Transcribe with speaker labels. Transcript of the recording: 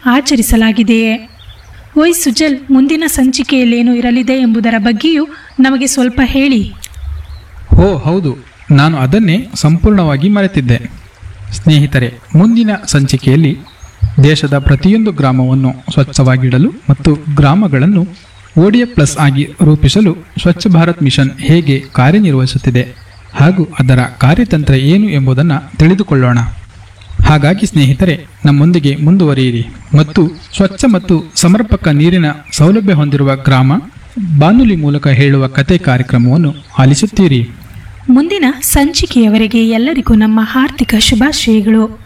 Speaker 1: ಆಚರಿಸಲಾಗಿದೆಯೇ ಓಯ್ ಸುಜಲ್ ಮುಂದಿನ ಸಂಚಿಕೆಯಲ್ಲೇನು ಇರಲಿದೆ ಎಂಬುದರ ಬಗ್ಗೆಯೂ ನಮಗೆ ಸ್ವಲ್ಪ ಹೇಳಿ
Speaker 2: ಓ ಹೌದು ನಾನು ಅದನ್ನೇ ಸಂಪೂರ್ಣವಾಗಿ ಮರೆತಿದ್ದೆ ಸ್ನೇಹಿತರೆ ಮುಂದಿನ ಸಂಚಿಕೆಯಲ್ಲಿ ದೇಶದ ಪ್ರತಿಯೊಂದು ಗ್ರಾಮವನ್ನು ಸ್ವಚ್ಛವಾಗಿಡಲು ಮತ್ತು ಗ್ರಾಮಗಳನ್ನು ಓಡಿಎ ಪ್ಲಸ್ ಆಗಿ ರೂಪಿಸಲು ಸ್ವಚ್ಛ ಭಾರತ್ ಮಿಷನ್ ಹೇಗೆ ಕಾರ್ಯನಿರ್ವಹಿಸುತ್ತಿದೆ ಹಾಗೂ ಅದರ ಕಾರ್ಯತಂತ್ರ ಏನು ಎಂಬುದನ್ನು ತಿಳಿದುಕೊಳ್ಳೋಣ ಹಾಗಾಗಿ ಸ್ನೇಹಿತರೆ ನಮ್ಮೊಂದಿಗೆ ಮುಂದುವರಿಯಿರಿ ಮತ್ತು ಸ್ವಚ್ಛ ಮತ್ತು ಸಮರ್ಪಕ ನೀರಿನ ಸೌಲಭ್ಯ ಹೊಂದಿರುವ ಗ್ರಾಮ ಬಾನುಲಿ ಮೂಲಕ ಹೇಳುವ ಕತೆ ಕಾರ್ಯಕ್ರಮವನ್ನು ಆಲಿಸುತ್ತೀರಿ
Speaker 1: ಮುಂದಿನ ಸಂಚಿಕೆಯವರೆಗೆ ಎಲ್ಲರಿಗೂ ನಮ್ಮ ಹಾರ್ದಿಕ ಶುಭಾಶಯಗಳು